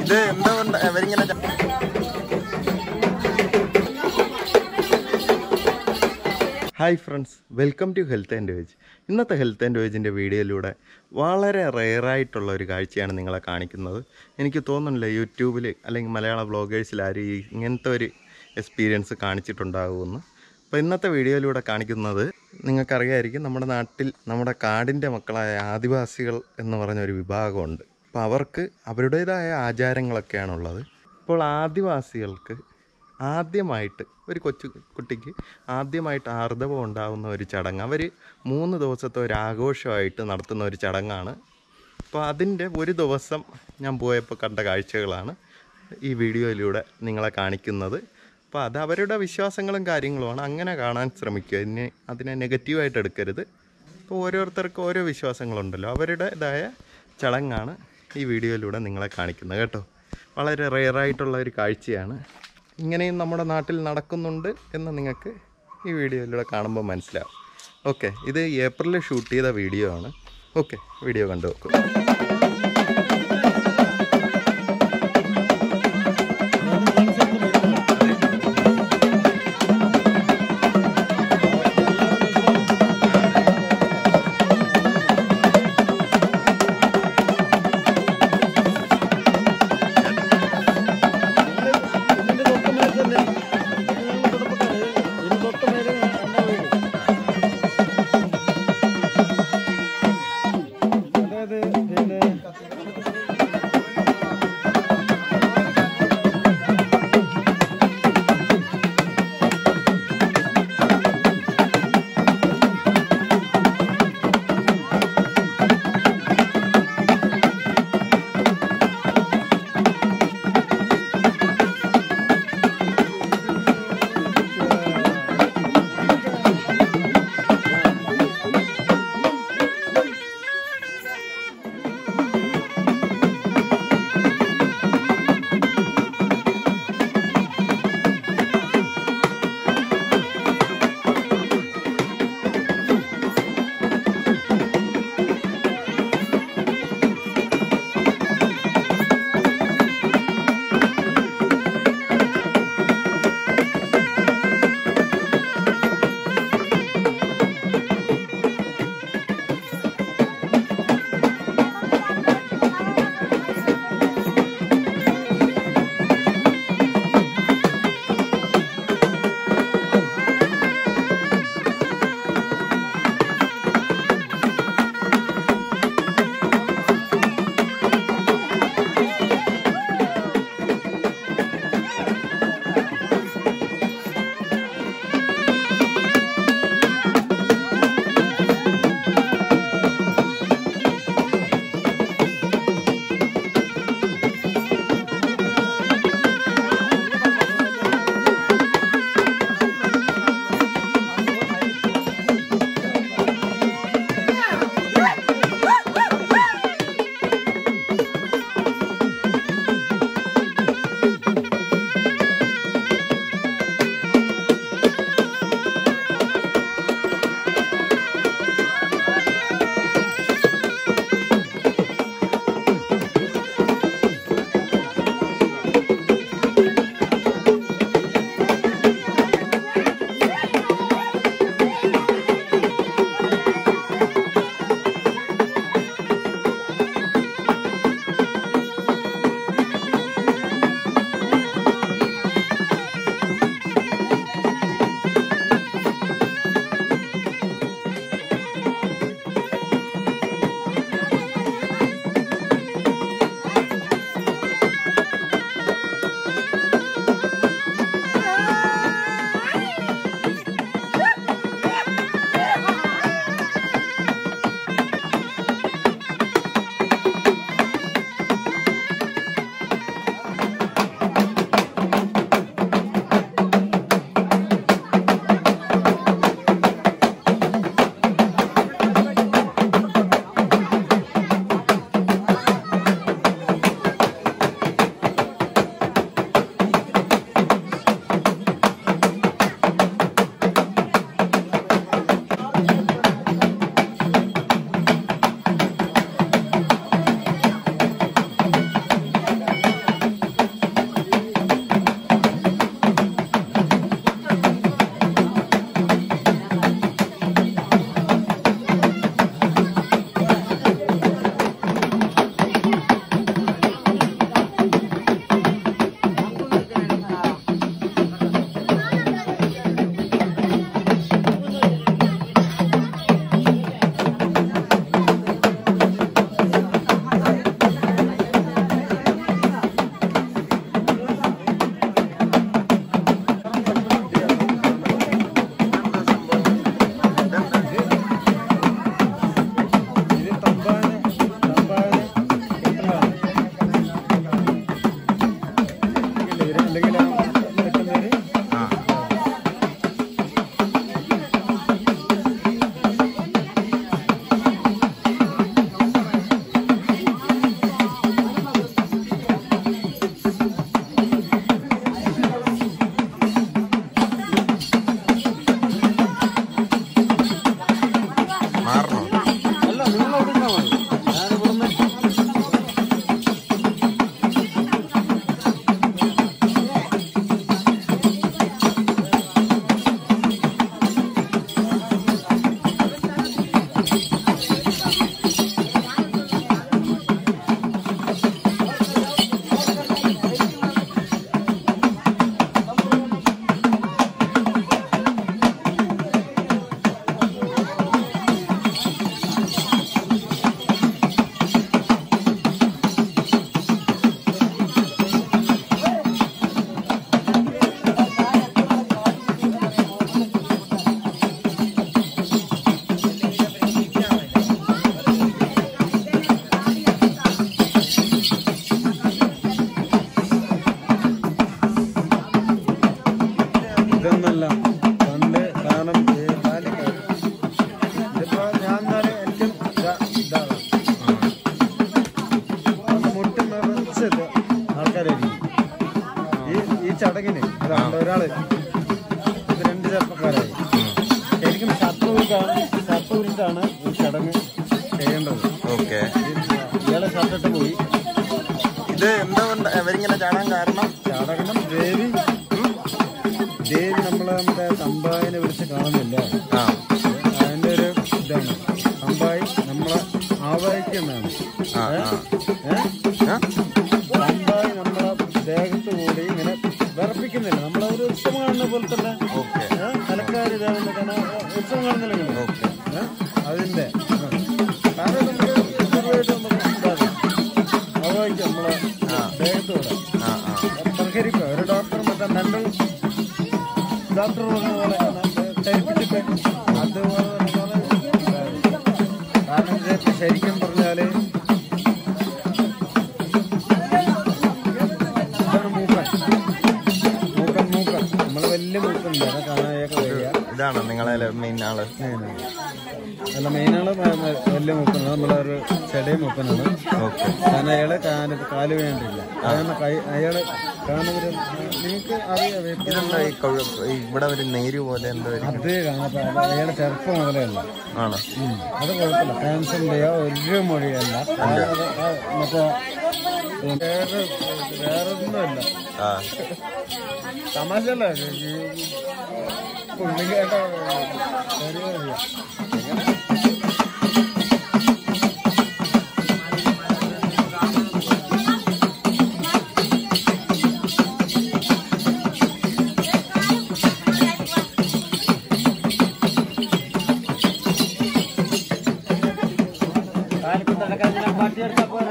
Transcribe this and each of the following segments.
ഇത് എന്തുകൊണ്ട് അവരിങ്ങനെ ച- hi friends welcome to health and veg ഇന്നത്തെ ഹെൽത്ത് ആൻഡ് വേജിൻ്റെ വീഡിയോയിലൂടെ വളരെ റെയറായിട്ടുള്ള ഒരു കാഴ്ചയാണ് നിങ്ങളെ കാണിക്കുന്നത് എനിക്ക് തോന്നുന്നില്ല യൂട്യൂബിൽ അല്ലെങ്കിൽ മലയാള ബ്ലോഗേഴ്സിൽ ആരും ഈ ഇങ്ങനത്തെ ഒരു എക്സ്പീരിയൻസ് കാണിച്ചിട്ടുണ്ടാകുമെന്ന് അപ്പോൾ ഇന്നത്തെ വീഡിയോയിലൂടെ കാണിക്കുന്നത് നിങ്ങൾക്കറിയായിരിക്കും നമ്മുടെ നാട്ടിൽ നമ്മുടെ കാടിൻ്റെ മക്കളായ ആദിവാസികൾ എന്ന് പറഞ്ഞ ഒരു വിഭാഗമുണ്ട് അപ്പോൾ അവർക്ക് അവരുടേതായ ആചാരങ്ങളൊക്കെയാണുള്ളത് ഇപ്പോൾ ആദിവാസികൾക്ക് ആദ്യമായിട്ട് ഒരു കൊച്ചു കുട്ടിക്ക് ആദ്യമായിട്ട് ആർദ്രവം ഉണ്ടാകുന്ന ഒരു ചടങ്ങ് അവർ മൂന്ന് ദിവസത്തെ ഒരു ആഘോഷമായിട്ട് നടത്തുന്ന ഒരു ചടങ്ങാണ് അപ്പോൾ അതിൻ്റെ ഒരു ദിവസം ഞാൻ പോയപ്പോൾ കണ്ട കാഴ്ചകളാണ് ഈ വീഡിയോയിലൂടെ നിങ്ങളെ കാണിക്കുന്നത് അപ്പോൾ അത് അവരുടെ വിശ്വാസങ്ങളും കാര്യങ്ങളുമാണ് അങ്ങനെ കാണാൻ ശ്രമിക്കുക ഇനി അതിനെ നെഗറ്റീവായിട്ട് എടുക്കരുത് ഇപ്പോൾ ഓരോരുത്തർക്കും ഓരോ വിശ്വാസങ്ങളുണ്ടല്ലോ അവരുടേതായ ചടങ്ങാണ് ഈ വീഡിയോയിലൂടെ നിങ്ങളെ കാണിക്കുന്നത് കേട്ടോ വളരെ റെയറായിട്ടുള്ള ഒരു കാഴ്ചയാണ് ഇങ്ങനെയും നമ്മുടെ നാട്ടിൽ നടക്കുന്നുണ്ട് എന്ന് നിങ്ങൾക്ക് ഈ വീഡിയോയിലൂടെ കാണുമ്പോൾ മനസ്സിലാവും ഓക്കെ ഇത് ഏപ്രിലിൽ ഷൂട്ട് ചെയ്ത വീഡിയോ ആണ് ഓക്കെ വീഡിയോ കണ്ടു നോക്കും അതായത് പിന്നെ ചടങ്ങിന് അതാണ്ട് ഒരാള് ഇത് രണ്ട് ചെറുപ്പക്കാരായി ശരിക്കും ഷർട്ട് ഊരിട്ടാണ് ഷർട്ട് ഊരിട്ടാണ് ഈ ചടങ്ങ് ചെയ്യേണ്ടത് ഓക്കെ ഇയാളെ ഷർട്ടിട്ട് പോയി ഇത് എന്തുകൊണ്ട് അവരിങ്ങനെ ചാടാൻ കാരണം ചടങ്ങണം ദേവി ദേവി നമ്മളെ മറ്റേ തമ്പായിനെ വിളിച്ച് കാണുന്നില്ല ആ അതിന്റെ ഒരു ഇതാണ് തമ്പായി നമ്മളെ ആവാഹിക്കുന്നതാണ് ആ ആ ഏഹ് ആ? തമ്പായി നമ്മളെ ദേഹത്ത് കൂടി ഇങ്ങനെ വിറപ്പിക്കുന്നില്ല നമ്മളെ ഒരു ഉത്സവം കാണുന്ന പോലെ തന്നെ ഓക്കെ തലക്കാരി ദേവന്റെ കാണാൻ ഉത്സവം കാണുന്നില്ല ഇങ്ങനെ. ഓക്കെ ഏ? അതിന്റെ ആ. കാരണം നമുക്ക് ചെറുതായിട്ട് നമുക്ക് ഇതാക്കാം. ആവാഹിക്കാം നമ്മളെ ദേഹത്തോടെ ആ ആ പരിഹരിക്കുക ഒരു ഡോക്ടർ മറ്റേ മെന്റൽ ഡോക്ടർ പറഞ്ഞ പോലെ ധരിപ്പിച്ചിട്ട് അതുപോലെ തന്നെ കാരണം ഇത് ശരിക്കും പറഞ്ഞാല് ഇതാണ് മൂക്കൻ മൂക്കൻ മൂക്കൻ നമ്മള് വലിയ മൂക്കുണ്ട് അത് കാണാനൊക്കെ വരിക ഇതാണോ നിങ്ങളെ മെയിൻ ആള് അല്ല മെയിനാള് വലിയ മൂക്കനാണ് നമ്മളൊരു ചെടിയ മൂക്കനാണ് ഓക്കെ കാരണം അയാള് കാല് കാല് വേണ്ടില്ല കാരണം കൈ അയാള് കാണുന്നവര് നിങ്ങൾക്ക് അറിയാം ഇപ്പൊ ഇതെന്താ ഈ കൊഴ- ഈ ഇവിടെ ഒരു നേര് പോലെ എന്തോ ഒരു- അത് കാണാത്ത അയാളെ ചെറുപ്പം മുതലേ ഉള്ള ആണോ ഉം. അത് കുഴപ്പമില്ല ക്യാൻസറിന്റെയോ ഒരു മൊഴിയല്ല അത് ആ മറ്റേ വേറെ വേറൊന്നുമല്ല ആ തമാശല്ല പുള്ളിക്കേട്ട പാട്ടിയെടുത്താ പോരാ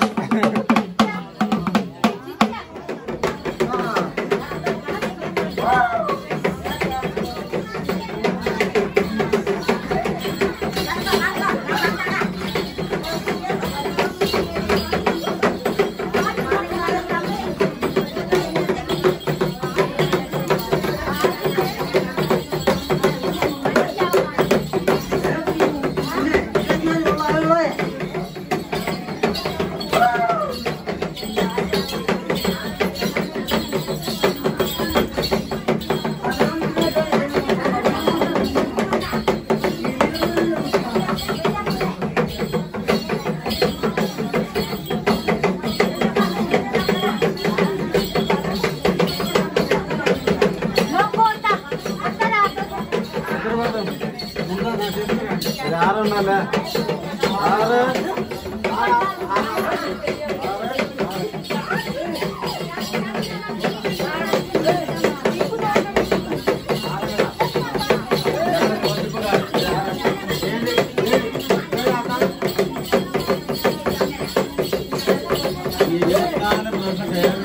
ആറെണ്ണല്ലേ ആറ് ഇരുപത്തിനാല് പ്രാവശ്യം കയറി